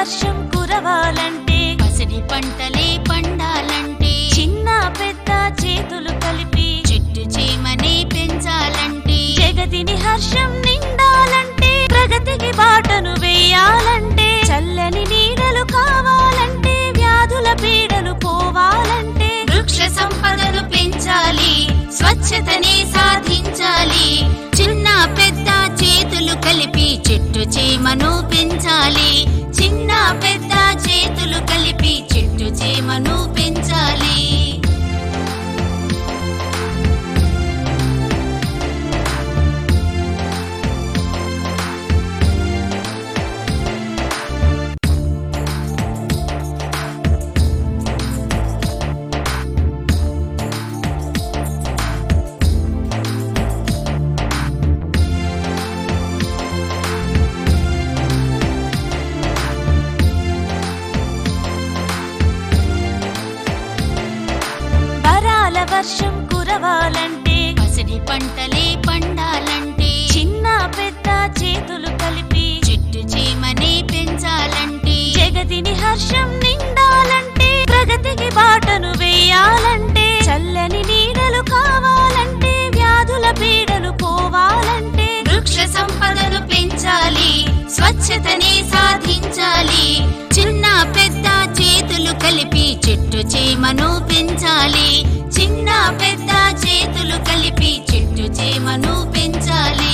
వర్షం కురవాలంటే పసిడి పంటలే పండాలంటే చిన్న పెద్ద చేతులు కలిపి చెట్టు చేమనే పెంచాలంటే జగతిని హర్షం నిండాలంటే ప్రగతికి బాటను వేయాలంటే చల్లని నీడలు కావాలంటే వ్యాధుల పీడలు పోవాలంటే వృక్ష సంపదను పెంచాలి స్వచ్ఛతనే సాధించాలి చిన్న పెద్ద చేతులు కలిపి చెట్టు చేమను పెంచాలి చిన్న పెద్ద చేతులు కలిపి చెట్టు చేమను పెంచాలి వరాల వర్షం కురవాలంటే పసిడి పంటలే పండాలంటే చిన్న పెద్ద చేతులు కలిపి చెట్టు చేమనే పెంచాలంటే జగతిని హర్షం నిండాలంటే ప్రగతికి బాటను వేయాలంటే చల్లని నీడలు కావాలంటే వ్యాధుల పీడలు పోవాలంటే వృక్ష సంపదను పెంచాలి స్వచ్ఛతనే సాధించాలి చిన్న పెద్ద చేతులు కలిపి చెట్టు చేమను పెంచాలి చిన్న పెద్ద చేతులు కలిపి చెట్టు చేమను పెంచాలి